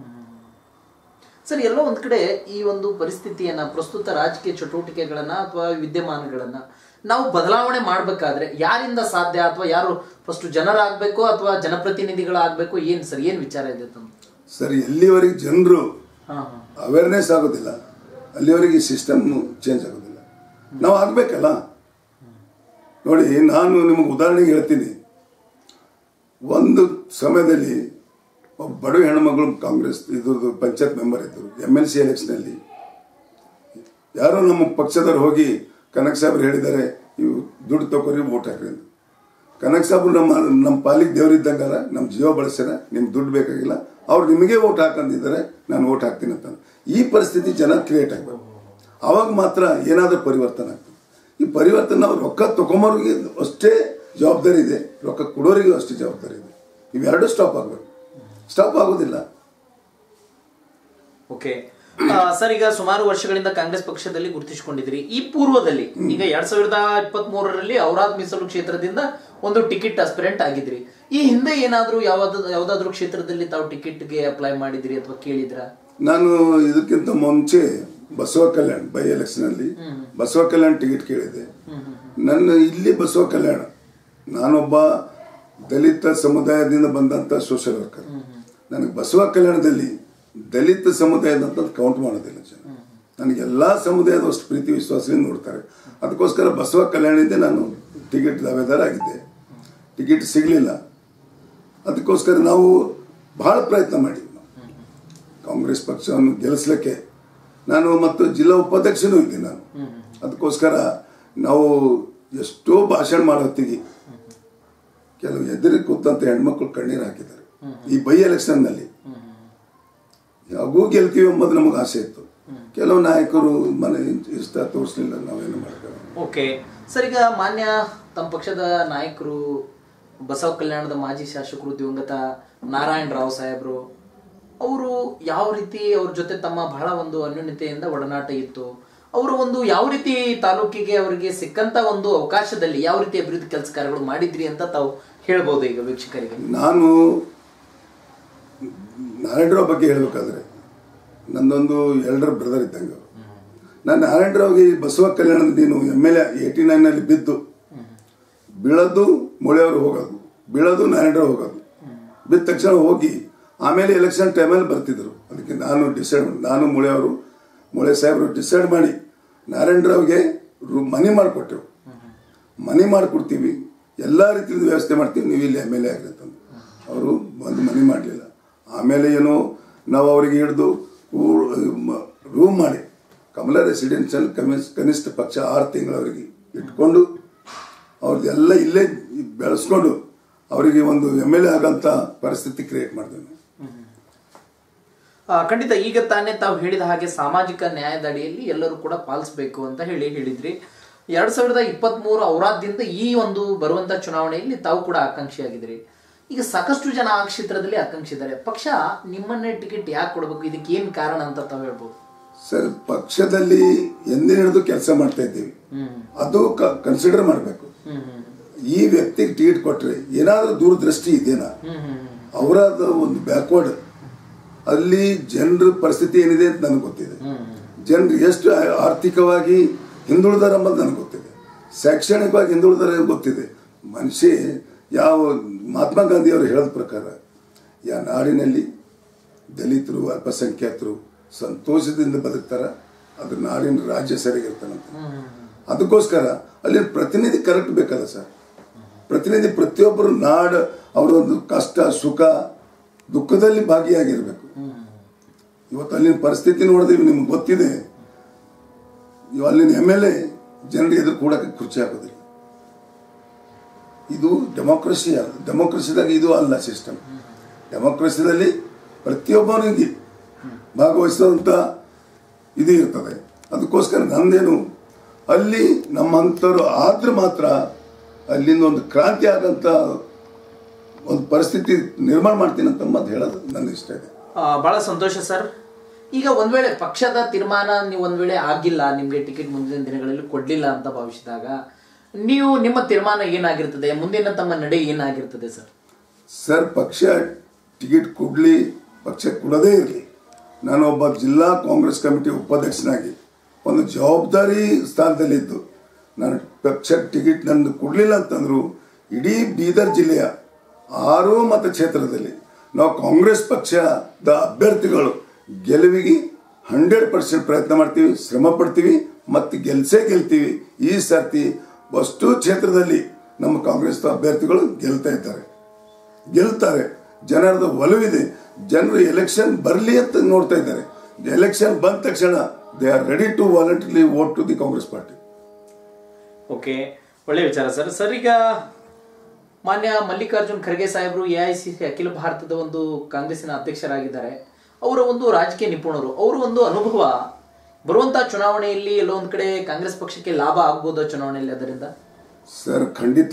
ಸರ್ ಎಲ್ಲೋ ಒಂದ್ ಕಡೆ ಈ ಒಂದು ಪರಿಸ್ಥಿತಿಯನ್ನ ಪ್ರಸ್ತುತ ರಾಜಕೀಯ ಚಟುವಟಿಕೆಗಳನ್ನ ಅಥವಾ ವಿದ್ಯಮಾನಗಳನ್ನ ನಾವು ಬದಲಾವಣೆ ಮಾಡ್ಬೇಕಾದ್ರೆ ಯಾರಿಂದ ಸಾಧ್ಯ ಅಥವಾ ಯಾರು ಫಸ್ಟ್ ಜನರಾಗ್ಬೇಕು ಅಥವಾ ಜನಪ್ರತಿನಿಧಿಗಳಾಗ್ಬೇಕು ಏನ್ ಸರ್ ಏನ್ ವಿಚಾರ ಇದೆ ತಮ್ಮ
ಸರ್ ಎಲ್ಲಿವರೆಗೆ ಜನರು
ಹಾ ಹಾ
ಅವೇರ್ನೆಸ್ ಆಗೋದಿಲ್ಲ ಅಲ್ಲಿವರೆಗೆ ಸಿಸ್ಟಮ್ ಚೇಂಜ್ ಆಗೋದಿಲ್ಲ ನಾವು ಆಗ್ಬೇಕಲ್ಲ ನೋಡಿ ನಾನು ನಿಮಗೆ ಉದಾಹರಣೆಗೆ ಹೇಳ್ತೀನಿ ಒಂದು ಸಮಯದಲ್ಲಿ ಒಬ್ಬ ಬಡವ ಹೆಣ್ಮಗಳು ಕಾಂಗ್ರೆಸ್ ಇದ್ರದ್ದು ಪಂಚಾಯತ್ ಮೆಂಬರ್ ಇದ್ದರು ಎಮ್ ಎಲ್ ಸಿ ಎಲೆಕ್ಷನಲ್ಲಿ ಯಾರೋ ನಮ್ಮ ಪಕ್ಷದವ್ರು ಹೋಗಿ ಕನಕ್ ಸಾಹೇಬ್ರು ಹೇಳಿದ್ದಾರೆ ಇವು ದುಡ್ಡು ತಗೋರಿ ಓಟ್ ಹಾಕ್ರಿ ಅಂತ ಕನಕ್ ಸಾಹೇಬ್ರು ನಮ್ಮ ನಮ್ಮ ಪಾಲಿಗೆ ದೇವರಿದ್ದಂಗಾರ ನಮ್ಮ ಜೀವ ಬಳಸ್ಯಾರ ನಿಮ್ಗೆ ದುಡ್ಡು ಬೇಕಾಗಿಲ್ಲ ಅವ್ರು ನಿಮಗೆ ಓಟ್ ಹಾಕಂದಿದ್ದಾರೆ ನಾನು ಓಟ್ ಹಾಕ್ತೀನಿ ಅಂತ ಈ ಪರಿಸ್ಥಿತಿ ಜನ ಕ್ರಿಯೇಟ್ ಆಗಬೇಕು ಅವಾಗ ಮಾತ್ರ ಏನಾದರೂ ಪರಿವರ್ತನೆ ಆಗ್ತದೆ ಈ ಪರಿವರ್ತನೆ ನಾವು ರೊಕ್ಕ ತಗೊಂಬರೋರಿಗೆ ಅಷ್ಟೇ ಜವಾಬ್ದಾರಿ ಇದೆ ರೊಕ್ಕ ಕೊಡೋರಿಗೂ ಅಷ್ಟೇ ಜವಾಬ್ದಾರಿ ಇದೆ ಇವೆರಡು ಸ್ಟಾಪ್ ಆಗಬೇಕು ಸ್ಟಾಪ್ ಆಗೋದಿಲ್ಲ
ಓಕೆ ಆ, ಸರ್ ಈಗ ಸುಮಾರು ವರ್ಷಗಳಿಂದ ಕಾಂಗ್ರೆಸ್ ಪಕ್ಷದಲ್ಲಿ ಗುರುತಿಸಿಕೊಂಡಿದ್ರಿ ಈ ಪೂರ್ವದಲ್ಲಿ ಈಗ ಎರಡ್ ಸಾವಿರದ ಇಪ್ಪತ್ತ್ ಮೂರರಲ್ಲಿ ಔರಾದ್ ಮೀಸಲು ಕ್ಷೇತ್ರದಿಂದ ಒಂದು ಟಿಕೆಟ್ ಅಸ್ಪಿರೆಂಟ್ ಆಗಿದ್ರಿ ಈ ಹಿಂದೆ ಏನಾದ್ರೂ ಯಾವ್ದು ಯಾವ್ದಾದ್ರು ಕ್ಷೇತ್ರದಲ್ಲಿ ತಾವು ಟಿಕೆಟ್ಗೆ ಅಪ್ಲೈ ಮಾಡಿದ್ರಿ ಅಥವಾ ಕೇಳಿದ್ರಾ
ನಾನು ಇದಕ್ಕಿಂತ ಮುಂಚೆ ಬಸವ ಕಲ್ಯಾಣ್ ಬೈ ಎಲೆಕ್ಷನ್ ಅಲ್ಲಿ ಬಸವ ಕಲ್ಯಾಣ್ ಟಿಕೆಟ್ ಕೇಳಿದೆ ನನ್ನ ಇಲ್ಲಿ ಬಸವ ಕಲ್ಯಾಣ ನಾನೊಬ್ಬ ದಲಿತ ಸಮುದಾಯದಿಂದ ಬಂದಂತ ಸೋಷಿಯಲ್ ವರ್ಕರ್ ನನಗೆ ಬಸವ ಕಲ್ಯಾಣದಲ್ಲಿ ದಲಿತ ಸಮುದಾಯದಂತ ಕೌಂಟ್ ಮಾಡೋದಿಲ್ಲ ಜನ ನನಗೆ ಎಲ್ಲಾ ಸಮುದಾಯದ ಅಷ್ಟು ಪ್ರೀತಿ ವಿಶ್ವಾಸದಿಂದ ನೋಡ್ತಾರೆ ಅದಕ್ಕೋಸ್ಕರ ಬಸವ ಕಲ್ಯಾಣದಿಂದ ನಾನು ಟಿಕೆಟ್ ದಾವೇದಾರ ಆಗಿದ್ದೆ ಟಿಕೆಟ್ ಸಿಗಲಿಲ್ಲ ಅದಕ್ಕೋಸ್ಕರ ನಾವು ಬಹಳ ಪ್ರಯತ್ನ ಮಾಡಿದ್ವಿ ನಾವು. ಕಾಂಗ್ರೆಸ್ ಪಕ್ಷವನ್ನು ಗೆಲ್ಲಿಸ್ಲಿಕ್ಕೆ ನಾನು ಮತ್ತು ಜಿಲ್ಲಾ ಉಪಾಧ್ಯಕ್ಷನೂ ಇದ್ದೆ ನಾನು ಅದಕ್ಕೋಸ್ಕರ ನಾವು ಎಷ್ಟೋ ಭಾಷಣ ಮಾಡೋ ಹೊತ್ತಿಗೆ ಕೆಲವು ಎದುರಿಗೆ ಕೂತಂತ ಹೆಣ್ಮಕ್ಳು ಕಣ್ಣೀರು ಹಾಕಿದ್ದಾರೆ ಈ ಬೈ ಎಲೆಕ್ಷನ್ ನಲ್ಲಿ ಯಾವಾಗೂ ಗೆಲ್ತೀವಿ ಎಂಬುದು ನಮಗೆ ಆಸೆ ಇತ್ತು ಕೆಲವು ನಾಯಕರು ಮನೆ ಇಷ್ಟ ತೋರಿಸ್ಲಿಲ್ಲ ನಾವೇನು ಮಾಡ್ತಾರೆ
ಓಕೆ ಸರ್ ಈಗ ಮಾನ್ಯ ತಮ್ಮ ಪಕ್ಷದ ನಾಯಕರು ಬಸವ ಕಲ್ಯಾಣದ ಮಾಜಿ ಶಾಸಕರು ದಿವಂಗತ ನಾರಾಯಣ ರಾವ್ ಸಾಹೇಬ್ರು ಅವರು ಯಾವ ರೀತಿ ಅವ್ರ ಜೊತೆ ತಮ್ಮ ಬಹಳ ಒಂದು ಅನ್ಯೋನ್ಯತೆಯಿಂದ ಒಡನಾಟ ಇತ್ತು ಅವರು ಒಂದು ಯಾವ ರೀತಿ ತಾಲೂಕಿಗೆ ಅವರಿಗೆ ಸಿಕ್ಕಂತ ಒಂದು ಅವಕಾಶದಲ್ಲಿ ಯಾವ ರೀತಿ ಅಭಿವೃದ್ಧಿ ಕೆಲಸ ಕಾರ್ಯಗಳು ಮಾಡಿದ್ರಿ ಅಂತ ತಾವು ಹೇಳ್ಬೋದು ಈಗ ವೀಕ್ಷಕರಿಗೆ
ನಾನು ನಾರಾಯಣರಾವ್ ಬಗ್ಗೆ ಹೇಳ್ಬೇಕಾದ್ರೆ ನಂದೊಂದು ಎಲ್ಡರ್ ಬ್ರದರ್ ಇದ್ದಂಗೆ ಅವ್ರು. ನಾನು ನಾರಾಯಣರಾವ್ಗೆ ಈ ಬಸವ ಕಲ್ಯಾಣದ ನೀನು ಎಮ್ ಎಲ್ ಎ ಏಯ್ಟಿ ನೈನಲ್ಲಿ ಬಿದ್ದು ಬೀಳೋದು ಮೊಳೆಯವರು ಹೋಗೋದು ಬೀಳೋದು ನಾರಾಯಣರಾವ್ ಹೋಗೋದು ಬಿದ್ದ ತಕ್ಷಣ ಹೋಗಿ ಆಮೇಲೆ ಎಲೆಕ್ಷನ್ ಟೈಮಲ್ಲಿ ಬರ್ತಿದ್ರು ಅದಕ್ಕೆ ನಾನು ಡಿಸೈಡ್ ನಾನು ಮೊಳೆಯವರು ಮೊಳೆ ಸಾಹೇಬರು ಡಿಸೈಡ್ ಮಾಡಿ ನಾರಾಯಣರಾವ್ಗೆ ರು- ಮನೆ ಮಾಡಿಕೊಟ್ಟೆವು ಮನೆ ಮಾಡಿಕೊಡ್ತೀವಿ ಎಲ್ಲ ರೀತಿಯಿಂದ ವ್ಯವಸ್ಥೆ ಮಾಡ್ತೀವಿ ನೀವು ಇಲ್ಲಿ ಎಮ್ ಎಲ್ ಎ ಆಗ್ರಿ ಅಂತಂದು ಅವರು ಒಂದು ಮನೆ ಮಾಡಲಿಲ್ಲ ಆಮೇಲೆ ಏನೋ ನಾವು ಅವರಿಗೆ ಹಿಡಿದು ರೂಮ್ ಮಾಡಿ ಕಮಲ ರೆಸಿಡೆನ್ಷಿಯಲ್ ಕಮಿಸ್ ಕನಿಷ್ಠ ಪಕ್ಷ ಆರು ತಿಂಗಳವರೆಗೆ ಇಟ್ಕೊಂಡು ಅವ್ರದ್ದೆಲ್ಲ ಇಲ್ಲೇ ಬೆಳೆಸ್ಕೊಂಡು ಅವರಿಗೆ ಒಂದು ಎಮ್ ಎಲ್ ಎ ಆಗಂತ ಪರಿಸ್ಥಿತಿ ಕ್ರಿಯೇಟ್ ಮಾಡಿದೆ ನಾವು.
ಆ, ಖಂಡಿತ ಈಗ ತಾನೇ ತಾವು ಹೇಳಿದ ಹಾಗೆ ಸಾಮಾಜಿಕ ನ್ಯಾಯದ ಅಡಿಯಲ್ಲಿ ಎಲ್ಲರೂ ಕೂಡ ಪಾಲಿಸಬೇಕು ಅಂತ ಹೇಳಿ ಹೇಳಿದ್ರಿ ಎರಡ್ ಸಾವಿರದ ಇಪ್ಪತ್ತ್ ಮೂರು ಔರಾದ್ಯಂತ ಈ ಒಂದು ಬರುವಂತ ಚುನಾವಣೆಯಲ್ಲಿ ತಾವು ಕೂಡ ಆಕಾಂಕ್ಷಿಯಾಗಿದ್ರಿ ಈಗ ಸಾಕಷ್ಟು ಜನ ಆ ಕ್ಷೇತ್ರದಲ್ಲಿ ಆಕಾಂಕ್ಷಿದ್ದಾರೆ ಪಕ್ಷ ನಿಮ್ಮನ್ನೇ ಟಿಕೆಟ್ ಯಾಕೆ ಕೊಡಬೇಕು ಇದಕ್ಕೆ ಏನ್ ಕಾರಣ ಅಂತ ತಾವು ಹೇಳ್ಬೋದು
ಸರ್ ಪಕ್ಷದಲ್ಲಿ ಎಂದಿನಿಡಿದು ಕೆಲಸ ಮಾಡ್ತಾ ಇದ್ದೀವಿ ಅದು ಕನ್ಸಿಡರ್ ಮಾಡಬೇಕು ಈ ವ್ಯಕ್ತಿಗೆ ಟಿಕೆಟ್ ಕೊಟ್ರೆ ಏನಾದ್ರೂ ದೂರದೃಷ್ಟಿ ಇದೆನಾ ಅವರಾದ ಒಂದು ಬ್ಯಾಕ್ವರ್ಡ್ ಅಲ್ಲಿ ಜನರ ಪರಿಸ್ಥಿತಿ ಏನಿದೆ ಅಂತ ನನಗೆ ಗೊತ್ತಿದೆ ಜನರು ಎಷ್ಟು ಆ- ಆರ್ಥಿಕವಾಗಿ ಹಿಂದುಳಿದಾರ ಎಂಬುದು ನನಗೆ ಗೊತ್ತಿದೆ ಶೈಕ್ಷಣಿಕವಾಗಿ ಹಿಂದುಳಿದಾರ ಗೊತ್ತಿದೆ ಮನುಷ್ಯ ಯಾವ ಮಹಾತ್ಮ ಗಾಂಧಿ ಅವರು ಹೇಳಿದ ಪ್ರಕಾರ ಯಾ ನಾಡಿನಲ್ಲಿ ದಲಿತರು ಅಲ್ಪಸಂಖ್ಯಾತರು ಸಂತೋಷದಿಂದ ಬದುಕ್ತಾರ ಅದು ನಾಡಿನ ರಾಜ್ಯ ಸರಿಗಿರ್ತಾನಂತ ಅದಕ್ಕೋಸ್ಕರ ಅಲ್ಲಿ ಪ್ರತಿನಿಧಿ ಕರೆಕ್ಟ್ ಬೇಕಲ್ಲ ಸರ್ ಪ್ರತಿನಿಧಿ ಪ್ರತಿಯೊಬ್ಬರು ನಾಡ ಅವರೊಂದು ಕಷ್ಟ ಸುಖ ದುಃಖದಲ್ಲಿ ಭಾಗಿಯಾಗಿರ್ಬೇಕು ಇವತ್ತು ಅಲ್ಲಿನ ಪರಿಸ್ಥಿತಿ ನೋಡಿದ್ರೆ ನಿಮ್ಗೆ ಗೊತ್ತಿದೆ ಇವ್ ಅಲ್ಲಿನ ಎಮ್ ಎಲ್ ಎ ಜನರಿಗೆ ಎದುರು ಕೂಡಕ್ಕೆ ಕುರ್ಚಿ ಹಾಕೋದಿಲ್ಲ ಇದು ಡೆಮೋಕ್ರಸಿ ಅಲ್ಲ ಡೆಮೋಕ್ರಸಿದಾಗ ಇದು ಅಲ್ಲ ಸಿಸ್ಟಮ್ ಡೆಮೋಕ್ರಸಿದಲ್ಲಿ ಪ್ರತಿಯೊಬ್ಬನಿಗೆ ಭಾಗವಹಿಸುವಂತ ಇದು ಇರ್ತದೆ ಅದಕ್ಕೋಸ್ಕರ ನಂದೇನು ಅಲ್ಲಿ ನಮ್ಮಂಥವ್ರು ಆದ್ರೆ ಮಾತ್ರ ಅಲ್ಲಿಂದ ಒಂದು ಕ್ರಾಂತಿ ಆಗಂತ ಒಂದು ಪರಿಸ್ಥಿತಿ ನಿರ್ಮಾಣ ಮಾಡ್ತೀನಿ ಅಂತ ಮಾತು ಹೇಳೋದು ನನ್ನ ಇಷ್ಟ ಇದೆ
ಆ, ಬಹಳ ಸಂತೋಷ ಸರ್ ಈಗ ಒಂದ್ ವೇಳೆ ಪಕ್ಷದ ತೀರ್ಮಾನ ನೀವು ಒಂದ್ ವೇಳೆ ಆಗಿಲ್ಲ ನಿಮ್ಗೆ ಟಿಕೆಟ್ ಮುಂದಿನ ದಿನಗಳಲ್ಲಿ ಕೊಡ್ಲಿಲ್ಲ ಅಂತ ಭಾವಿಸಿದಾಗ ನೀವು ನಿಮ್ಮ ತೀರ್ಮಾನ ಏನಾಗಿರ್ತದೆ ಮುಂದಿನ ತಮ್ಮ ನಡೆ ಏನಾಗಿರ್ತದೆ ಸರ್
ಸರ್ ಪಕ್ಷ ಟಿಕೆಟ್ ಕೊಡ್ಲಿ ಪಕ್ಷ ಕೊಡದೇ ಇರಲಿ ನಾನು ಒಬ್ಬ ಜಿಲ್ಲಾ ಕಾಂಗ್ರೆಸ್ ಕಮಿಟಿ ಉಪಾಧ್ಯಕ್ಷನಾಗಿ ಒಂದು ಜವಾಬ್ದಾರಿ ಸ್ಥಾನದಲ್ಲಿದ್ದು ನಾನು ಪಕ್ಷ ಟಿಕೆಟ್ ನನ್ನ ಕೊಡಲಿಲ್ಲ ಅಂತಂದ್ರು ಇಡೀ ಬೀದರ್ ಜಿಲ್ಲೆಯ ಆರು ಮತಕ್ಷೇತ್ರದಲ್ಲಿ ನಾವು ಕಾಂಗ್ರೆಸ್ ಪಕ್ಷದ ಅಭ್ಯರ್ಥಿಗಳು ಗೆಲುವಿಗೆ ಹಂಡ್ರೆಡ್ ಪರ್ಸೆಂಟ್ ಪ್ರಯತ್ನ ಮಾಡ್ತೀವಿ ಶ್ರಮ ಪಡ್ತೀವಿ ಮತ್ತು ಗೆಲ್ಸೇ ಗೆಲ್ತೀವಿ ಈ ಸರ್ತಿ ಅಷ್ಟು ಕ್ಷೇತ್ರದಲ್ಲಿ ನಮ್ಮ ಕಾಂಗ್ರೆಸ್ ಅಭ್ಯರ್ಥಿಗಳು ಗೆಲ್ತಾ ಇದ್ದಾರೆ ಗೆಲ್ತಾರೆ ಜನರದ ಒಲವಿದೆ ಜನರು ಎಲೆಕ್ಷನ್ ಬರಲಿ ಅಂತ ನೋಡ್ತಾ ಇದ್ದಾರೆ ಎಲೆಕ್ಷನ್ ಬಂದ ತಕ್ಷಣ they are ready to voluntary vote to the Congress party
okay ಒಳ್ಳೆ ವಿಚಾರ ಸರ್ ಸರ್ ಈಗ ಮಾನ್ಯ ಮಲ್ಲಿಕಾರ್ಜುನ್ ಖರ್ಗೆ ಸಾಹೇಬರು ಎ ಐ ಸಿ ಅಖಿಲ ಭಾರತದ ಒಂದು ಕಾಂಗ್ರೆಸ್ಸಿನ ಅಧ್ಯಕ್ಷರಾಗಿದ್ದಾರೆ ಅವರ ಒಂದು ರಾಜಕೀಯ ನಿಪುಣರು ಅವರ ಒಂದು ಅನುಭವ ಬರುವಂತಹ ಚುನಾವಣೆಯಲ್ಲಿ ಎಲ್ಲೋ ಒಂದ್ ಕಡೆ ಕಾಂಗ್ರೆಸ್ ಪಕ್ಷಕ್ಕೆ ಲಾಭ ಆಗ್ಬೋದಾ ಚುನಾವಣೆಯಲ್ಲಿ ಅದರಿಂದ
ಸರ್ ಖಂಡಿತ